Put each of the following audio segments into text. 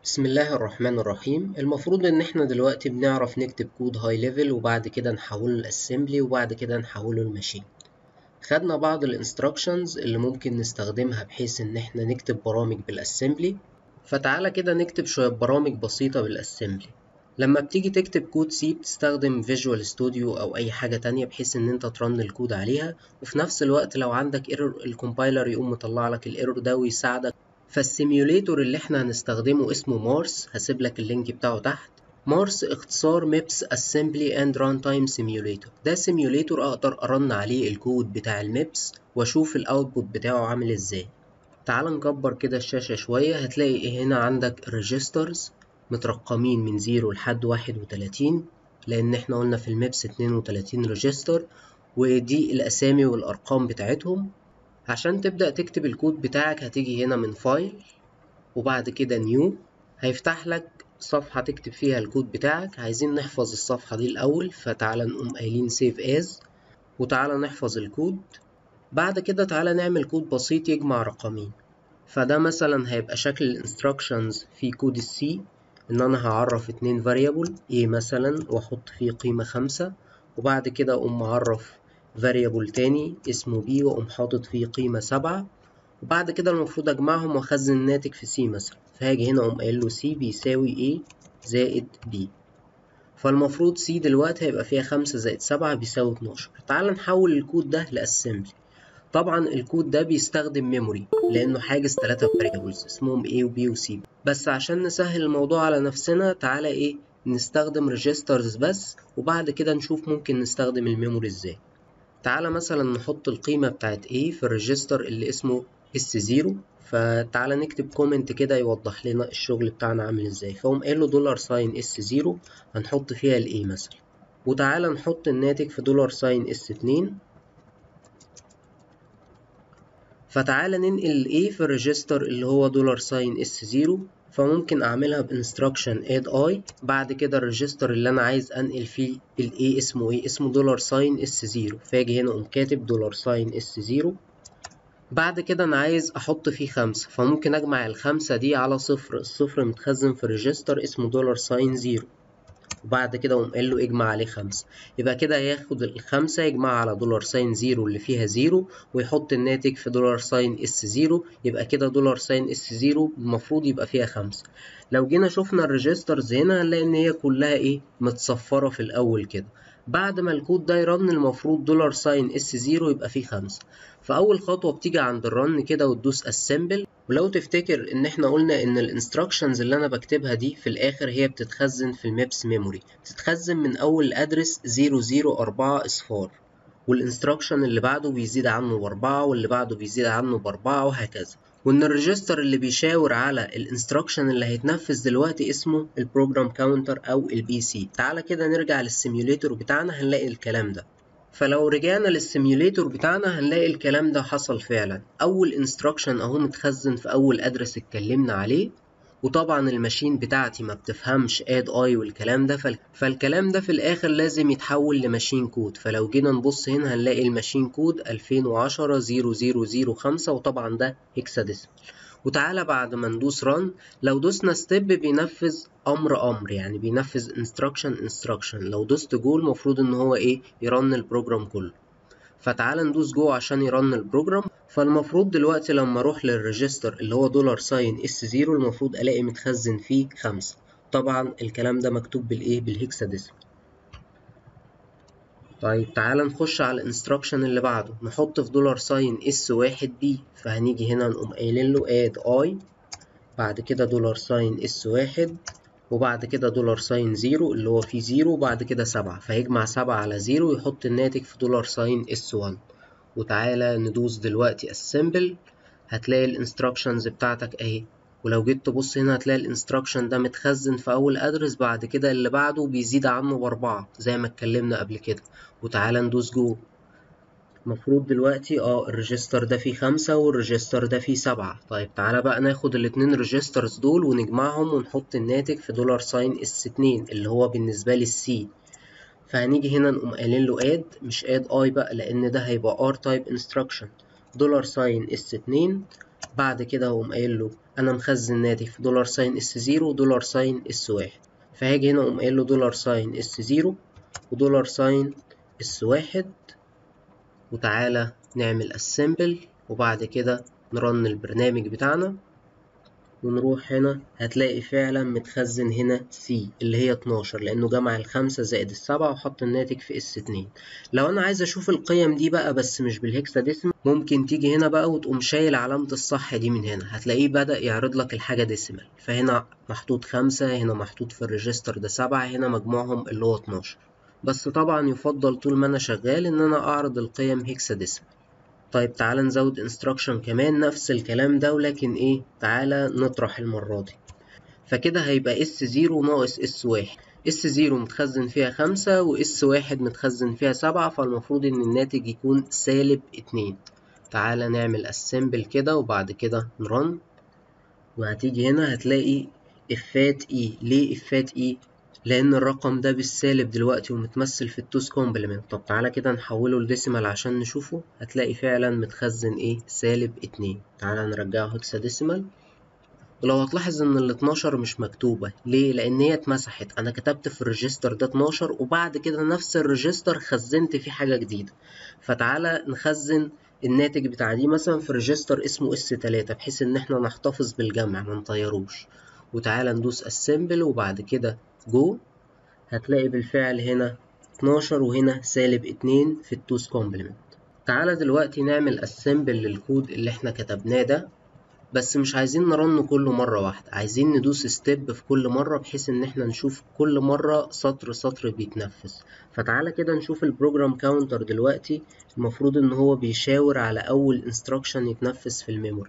بسم الله الرحمن الرحيم المفروض ان احنا دلوقتي بنعرف نكتب كود هاي ليفل وبعد كده نحوله لاسمبلي وبعد كده نحوله لماشين خدنا بعض الانستراكشنز اللي ممكن نستخدمها بحيث ان احنا نكتب برامج بالاسمبلي فتعالى كده نكتب شوية برامج بسيطة بالاسمبلي لما بتيجي تكتب كود سي بتستخدم فيجوال ستوديو او اي حاجة تانية بحيث ان انت ترن الكود عليها وفي نفس الوقت لو عندك ايرور الكومبايلر يقوم مطلع لك الايرور ده ويساعدك فالسيميوليتور اللي احنا هنستخدمه اسمه مارس هسيب لك اللينك بتاعه تحت مارس اختصار ميبس اسمبلي اند ران تايم سيميوليتور ده سيميوليتور اقدر ارن عليه الكود بتاع الميبس واشوف الاوتبوت بتاعه عامل ازاي تعال نكبر كده الشاشة شوية هتلاقي ايه هنا عندك ريجسترز مترقمين من زيرو لحد واحد وتلاتين لان احنا قلنا في الميبس اتنين وتلاتين ريجستر ودي الاسامي والارقام بتاعتهم عشان تبدأ تكتب الكود بتاعك هتيجي هنا من فايل وبعد كده نيو هيفتح لك صفحة تكتب فيها الكود بتاعك عايزين نحفظ الصفحة دي الأول فتعالى نقوم قايلين سيف از وتعالى نحفظ الكود بعد كده تعالى نعمل كود بسيط يجمع رقمين فده مثلا هيبقى شكل الانستراكشنز في كود السي ان انا هعرف اتنين variable a مثلا واحط فيه قيمة خمسة وبعد كده اقوم معرف variable تاني اسمه b واقوم حاطط فيه قيمة سبعة وبعد كده المفروض اجمعهم واخزن الناتج في c مثلا فهاجي هنا اقوم قايل له c بيساوي a زائد b فالمفروض c دلوقتي هيبقى فيها خمسة زائد سبعة بيساوي اتناشر تعال نحول الكود ده لاسمبلي طبعا الكود ده بيستخدم ميموري لانه حاجز ثلاثة variables اسمهم a و b و c بس عشان نسهل الموضوع على نفسنا تعالى ايه نستخدم ريجسترز بس وبعد كده نشوف ممكن نستخدم الميموري ازاي تعالى مثلا نحط القيمة بتاعت A في الريجستر اللي اسمه S0 فتعالى نكتب كومنت كده يوضح لنا الشغل بتاعنا عامل ازاي فقوم قايل له دولار ساين S0 هنحط فيها ال A مثلا وتعالى نحط الناتج في دولار ساين S2 فتعالى ننقل ال A في الريجستر اللي هو دولار ساين S0 فممكن اعملها بانستراكشن اد اي بعد كده الريجستر اللي انا عايز انقل فيه الاي اسمه ايه اسمه دولار ساين اس زيرو فاجي هنا اقوم كاتب دولار ساين اس زيرو بعد كده انا عايز احط فيه خمسة فممكن اجمع الخمسة دي على صفر الصفر متخزن في ريجستر اسمه دولار ساين زيرو وبعد كده اقوم قايل له اجمع عليه خمسة يبقى كده هياخد الخمسة يجمع على دولار ساين زيرو اللي فيها زيرو ويحط الناتج في دولار ساين اس زيرو يبقى كده دولار ساين اس زيرو المفروض يبقى فيها خمسة لو جينا شفنا الريجسترز هنا هنلاقي ان هي كلها ايه متصفرة في الاول كده بعد ما الكود ده يرن المفروض دولار ساين اس زيرو يبقى فيه خمسة فأول خطوة بتيجي عند الرن كده وتدوس اسمبل ولو تفتكر ان احنا قلنا ان الانستراكشنز اللي انا بكتبها دي في الاخر هي بتتخزن في الميبس ميموري بتتخزن من اول الادرس 004 اصفار والانستراكشن اللي بعده بيزيد عنه باربعة واللي بعده بيزيد عنه باربعة وهكذا وان الريجستر اللي بيشاور على الانستراكشن اللي هيتنفذ دلوقتي اسمه البروجرام كاونتر او البي سي تعالى كده نرجع للسيميوليتور بتاعنا هنلاقي الكلام ده فلو رجعنا للسيميوليتور بتاعنا هنلاقي الكلام ده حصل فعلا اول انستراكشن اهو متخزن في اول ادرس اتكلمنا عليه وطبعا الماشين بتاعتي ما بتفهمش اد اي والكلام ده فال... فالكلام ده في الاخر لازم يتحول لماشين كود فلو جينا نبص هنا هنلاقي الماشين كود 2010 0005 وطبعا ده هيكساديسمال وتعالى بعد ما ندوس ران لو دوسنا ستيب بينفذ امر امر يعني بينفذ انستراكشن انستراكشن لو دوست جو المفروض ان هو ايه يرن البروجرام كله فتعالى ندوس جو عشان يرن البروجرام فالمفروض دلوقتي لما اروح للريجستر اللي هو دولار ساين اس زيرو المفروض الاقي متخزن فيه خمسة طبعا الكلام ده مكتوب بالايه بالهكساديسمال طيب تعالى نخش على الانستراكشن اللي بعده نحط في دولار ساين اس واحد بي فهنيجي هنا نقوم قايلين له اد اي بعد كده دولار ساين اس واحد وبعد كده دولار ساين زيرو اللي هو فيه زيرو وبعد كده سبعة فيجمع سبعة على زيرو ويحط الناتج في دولار ساين اس وان وتعالى ندوس دلوقتي اسمبل هتلاقي الانستراكشنز بتاعتك اهي ولو جيت تبص هنا هتلاقي الانستراكشن ده متخزن في اول ادرس بعد كده اللي بعده بيزيد عنه باربعة زي ما اتكلمنا قبل كده وتعالى ندوس جو المفروض دلوقتي اه الريجستر ده فيه خمسة والريجستر ده فيه سبعة طيب تعالى بقى ناخد الاتنين ريجسترز دول ونجمعهم ونحط الناتج في دولار ساين اس اتنين اللي هو بالنسبة لي السي فهنيجي هنا نقوم قايلين له اد مش اد اي بقى لان ده هيبقى ار تايب انستراكشن دولار ساين اس اتنين بعد كده هقوم قايل له انا مخزن ناتج في دولار ساين اس زيرو ودولار ساين اس واحد فهاجي هنا اقوم قايل له دولار ساين اس زيرو ودولار ساين اس واحد وتعالى نعمل اسمبل وبعد كده نرن البرنامج بتاعنا ونروح هنا هتلاقي فعلا متخزن هنا سي اللي هي 12 لانه جمع الخمسة زائد السبعة وحط الناتج في اس 2 لو انا عايز اشوف القيم دي بقى بس مش بالهكساديسيمال ممكن تيجي هنا بقى وتقوم شايل علامة الصح دي من هنا هتلاقيه بدأ يعرض لك الحاجة ديسيمال فهنا محطوط خمسة هنا محطوط في الريجستر ده سبعة هنا مجموعهم اللي هو 12 بس طبعا يفضل طول ما انا شغال ان انا اعرض القيم هكساديسيمال طيب تعالى نزود انستراكشن كمان نفس الكلام ده ولكن ايه تعالى نطرح المرة دي فكده هيبقى اس زيرو ناقص اس واحد اس زيرو متخزن فيها خمسة واس واحد متخزن فيها سبعة فالمفروض ان الناتج يكون سالب اتنين تعالى نعمل اسمبل كده وبعد كده نرن وهتيجي هنا هتلاقي افات اي ليه افات اي لان الرقم ده بالسالب دلوقتي ومتمثل في التوس كومبلمنت طب تعالى كده نحوله لديسيمال عشان نشوفه هتلاقي فعلا متخزن ايه سالب اتنين تعالى نرجعه هكساديسيمال ولو هتلاحظ ان ال 12 مش مكتوبة ليه؟ لان هي اتمسحت انا كتبت في الريجستر ده 12 وبعد كده نفس الريجستر خزنت فيه حاجة جديدة فتعالى نخزن الناتج بتاع دي مثلا في ريجستر اسمه اس 3 بحيث ان احنا نحتفظ بالجمع ما نطيروش وتعالى ندوس اسمبل وبعد كده جو هتلاقي بالفعل هنا 12 وهنا سالب 2 في التوس كومبلمنت تعالى دلوقتي نعمل اسمبل للكود اللي احنا كتبناه ده بس مش عايزين نرن كله مرة واحدة عايزين ندوس ستيب في كل مرة بحيث ان احنا نشوف كل مرة سطر سطر بيتنفذ فتعالى كده نشوف البروجرام كاونتر دلوقتي المفروض ان هو بيشاور على اول انستراكشن يتنفذ في الميموري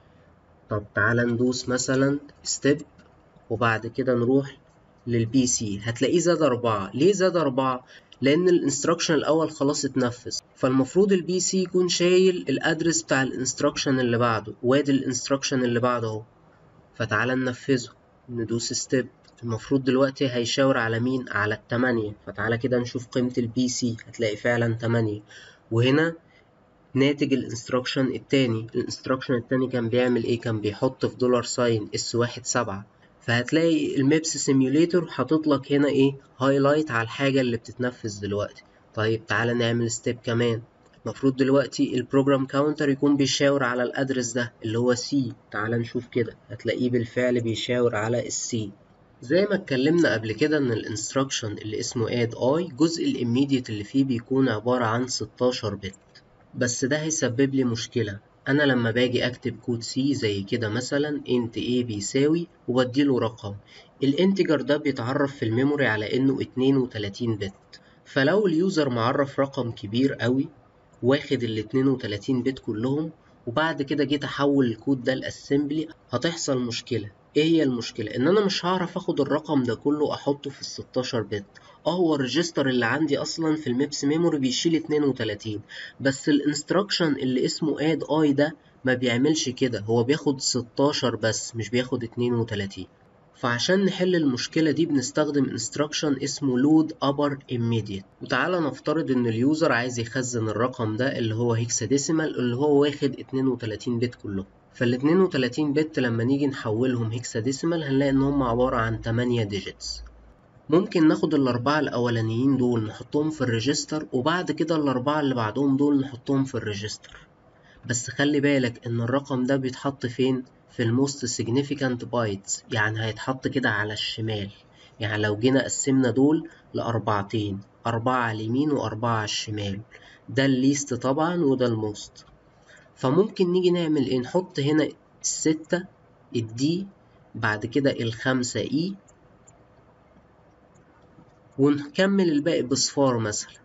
طب تعالى ندوس مثلا ستيب وبعد كده نروح للبي سي هتلاقيه زاد أربعة ليه زاد أربعة؟ لأن الانستراكشن الأول خلاص اتنفذ فالمفروض البي سي يكون شايل الأدرس بتاع الانستراكشن اللي بعده وادي الانستراكشن اللي بعده أهو فتعالى ننفذه ندوس ستيب المفروض دلوقتي هيشاور على مين؟ على التمانية فتعالى كده نشوف قيمة البي سي هتلاقي فعلا تمانية وهنا ناتج الانستراكشن التاني الانستراكشن التاني كان بيعمل ايه؟ كان بيحط في دولار ساين اس واحد سبعة فهتلاقي الميبس سيميوليتور حاطط لك هنا ايه هايلايت على الحاجه اللي بتتنفذ دلوقتي طيب تعالى نعمل ستيب كمان المفروض دلوقتي البروجرام كاونتر يكون بيشاور على الادرس ده اللي هو سي تعالى نشوف كده هتلاقيه بالفعل بيشاور على السي زي ما اتكلمنا قبل كده ان الانستراكشن اللي اسمه اد اي جزء الاميديت اللي فيه بيكون عباره عن 16 بت بس ده هيسبب لي مشكله انا لما باجي اكتب كود سي زي كده مثلا int a بيساوي وبديله رقم الانتجر ده بيتعرف في الميموري على انه 32 بت فلو اليوزر معرف رقم كبير قوي واخد ال 32 بت كلهم وبعد كده جيت احول الكود ده لاسمبلي هتحصل مشكله ايه هي المشكله ان انا مش هعرف اخد الرقم ده كله احطه في ال 16 بت اه هو الريجستر اللي عندي اصلا في الميبس ميموري بيشيل 32 بس الانستراكشن اللي اسمه اد اي ده ما بيعملش كده هو بياخد 16 بس مش بياخد 32 فعشان نحل المشكلة دي بنستخدم انستراكشن اسمه load upper immediate وتعالى نفترض ان اليوزر عايز يخزن الرقم ده اللي هو هيكساديسيمال اللي هو واخد 32 بت كلهم فال 32 بت لما نيجي نحولهم هيكساديسيمال هنلاقي ان هم عبارة عن 8 ديجيتس ممكن ناخد الأربعة الأولانيين دول نحطهم في الريجستر وبعد كده الأربعة اللي بعدهم دول نحطهم في الريجستر بس خلي بالك إن الرقم ده بيتحط فين؟ في الموست significant بايتس يعني هيتحط كده على الشمال يعني لو جينا قسمنا دول لأربعتين أربعة على اليمين وأربعة على الشمال ده الليست طبعا وده الموست فممكن نيجي نعمل ايه نحط هنا الستة الدي بعد كده الخمسة اي ونكمل الباقي بصفار مثلا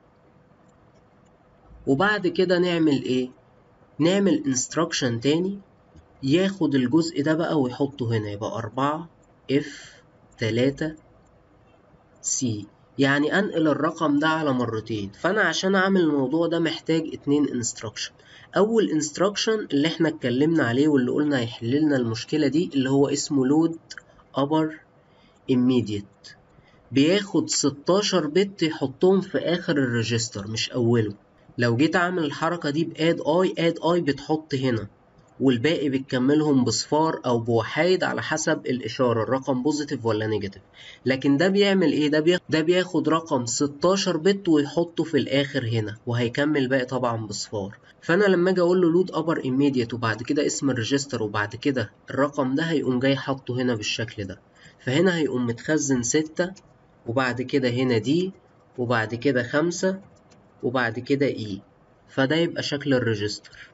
وبعد كده نعمل ايه نعمل انستراكشن تاني ياخد الجزء ده بقى ويحطه هنا يبقى أربعة اف تلاتة سي يعني انقل الرقم ده على مرتين فانا عشان اعمل الموضوع ده محتاج اتنين انستراكشن اول انستراكشن اللي احنا اتكلمنا عليه واللي قلنا هيحل لنا المشكله دي اللي هو اسمه load upper immediate بياخد 16 بت يحطهم في اخر الريجستر مش اوله لو جيت اعمل الحركه دي باد اي اد اي بتحط هنا والباقي بتكملهم بصفار او بوحايد على حسب الاشاره الرقم بوزيتيف ولا نيجاتيف لكن ده بيعمل ايه ده بياخد ده بياخد رقم 16 بت ويحطه في الاخر هنا وهيكمل باقي طبعا بصفار فانا لما اجي اقول له لود ابر immediate وبعد كده اسم الريجستر وبعد كده الرقم ده هيقوم جاي حاطه هنا بالشكل ده فهنا هيقوم متخزن ستة وبعد كده هنا دي وبعد كده خمسة وبعد كده اي فده يبقى شكل الريجستر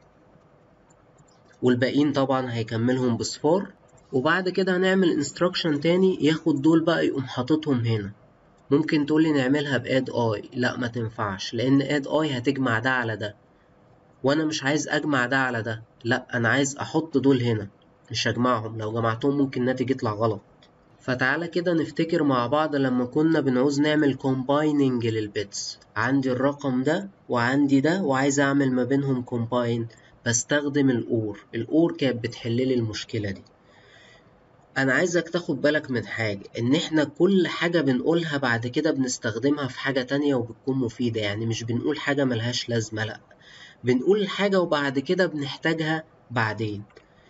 والباقيين طبعا هيكملهم بصفار وبعد كده هنعمل انستراكشن تاني ياخد دول بقى يقوم حاططهم هنا ممكن تقولي نعملها باد اي لا ما تنفعش لان اد اي هتجمع ده على ده وانا مش عايز اجمع ده على ده لا انا عايز احط دول هنا مش هجمعهم لو جمعتهم ممكن الناتج يطلع غلط فتعالى كده نفتكر مع بعض لما كنا بنعوز نعمل كومبايننج للبيتس عندي الرقم ده وعندي ده وعايز اعمل ما بينهم كومباين بستخدم الأور الأور كانت بتحللي المشكلة دي أنا عايزك تاخد بالك من حاجة إن إحنا كل حاجة بنقولها بعد كده بنستخدمها في حاجة تانية وبتكون مفيدة يعني مش بنقول حاجة ملهاش لازمة لأ بنقول الحاجة وبعد كده بنحتاجها بعدين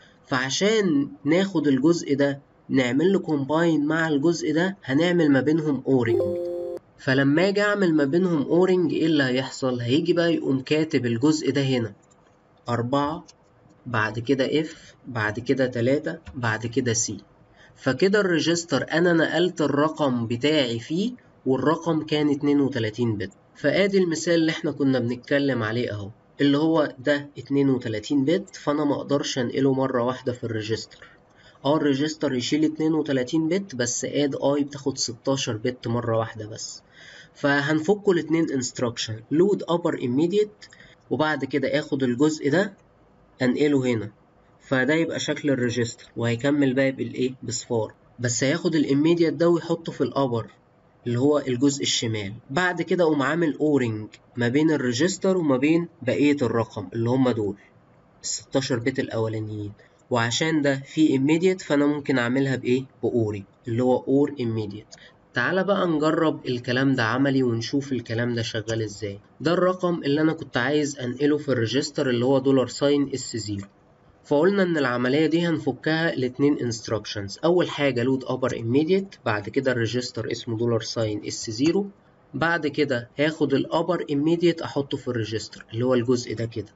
فعشان ناخد الجزء ده نعمل له كومباين مع الجزء ده هنعمل ما بينهم اورنج فلما اجي اعمل ما بينهم اورنج ايه اللي هيحصل هيجي بقى يقوم كاتب الجزء ده هنا أربعة بعد كده اف بعد كده تلاتة بعد كده سي فكده الريجستر انا نقلت الرقم بتاعي فيه والرقم كان 32 بت فادي المثال اللي احنا كنا بنتكلم عليه اهو اللي هو ده 32 بت فانا ما اقدرش انقله مره واحده في الريجستر اه الريجستر يشيل 32 بت بس اد اي بتاخد 16 بت مره واحده بس فهنفكوا الاتنين انستراكشن لود ابر immediate وبعد كده اخد الجزء ده انقله هنا فده يبقى شكل الريجستر وهيكمل بقى بالايه بصفار بس هياخد الاميديت ده ويحطه في الابر اللي هو الجزء الشمال بعد كده اقوم عامل اورنج ما بين الريجستر وما بين بقيه الرقم اللي هم دول ال 16 بت الاولانيين وعشان ده في immediate فانا ممكن اعملها بايه باوري اللي هو اور immediate تعالى بقى نجرب الكلام ده عملي ونشوف الكلام ده شغال ازاي ده الرقم اللي انا كنت عايز انقله في الريجستر اللي هو دولار ساين اس زيرو فقلنا ان العملية دي هنفكها لاتنين instructions اول حاجة لود upper immediate بعد كده الريجستر اسمه دولار ساين اس زيرو بعد كده هاخد الابر immediate احطه في الريجستر اللي هو الجزء ده كده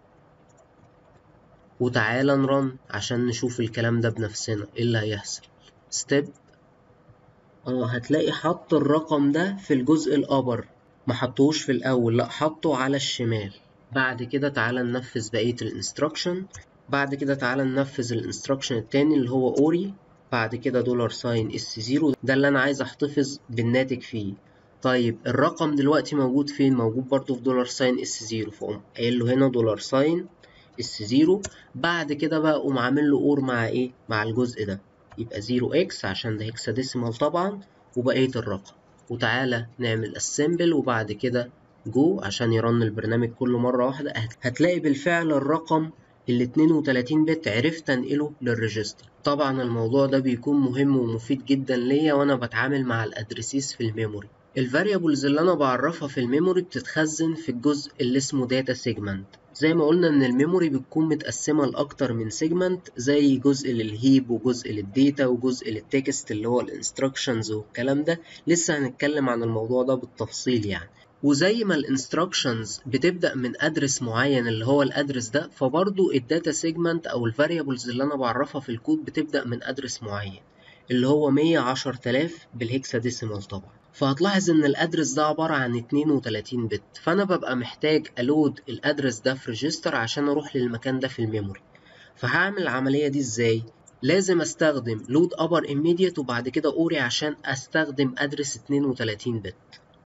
وتعالى نرن عشان نشوف الكلام ده بنفسنا ايه اللي هيحصل ستيب اه هتلاقي حط الرقم ده في الجزء الابر ما حطوش في الاول لا حطه على الشمال بعد كده تعالى ننفذ بقية الانستراكشن بعد كده تعالى ننفذ الانستراكشن التاني اللي هو اوري بعد كده دولار ساين اس زيرو ده اللي انا عايز احتفظ بالناتج فيه طيب الرقم دلوقتي موجود فين موجود برضو في دولار ساين اس زيرو فاقوم قايل له هنا دولار ساين اس زيرو بعد كده بقى اقوم عامل له اور مع ايه مع الجزء ده يبقى 0 اكس عشان ده هكساديسيمال طبعا وبقية الرقم وتعالى نعمل اسمبل وبعد كده جو عشان يرن البرنامج كله مرة واحدة هتلاقي بالفعل الرقم ال 32 بت عرفت انقله للريجستر طبعا الموضوع ده بيكون مهم ومفيد جدا ليا وانا بتعامل مع الادريسيس في الميموري الفاريبلز اللي انا بعرفها في الميموري بتتخزن في الجزء اللي اسمه داتا سيجمنت زي ما قلنا ان الميموري بتكون متقسمه لاكتر من سيجمنت زي جزء للهيب وجزء للديتا وجزء للتكست اللي هو الانستراكشنز والكلام ده لسه هنتكلم عن الموضوع ده بالتفصيل يعني وزي ما الانستراكشنز بتبدا من ادرس معين اللي هو الادرس ده فبرضو الداتا سيجمنت او الفاريبلز اللي انا بعرفها في الكود بتبدا من ادرس معين اللي هو 110000 بالهكساديسيمال طبعا فهتلاحظ ان الادرس ده عبارة عن 32 بت فانا ببقى محتاج الود الادرس ده في ريجستر عشان اروح للمكان ده في الميموري فهعمل العملية دي ازاي لازم استخدم لود ابر immediate وبعد كده اوري عشان استخدم ادرس 32 بت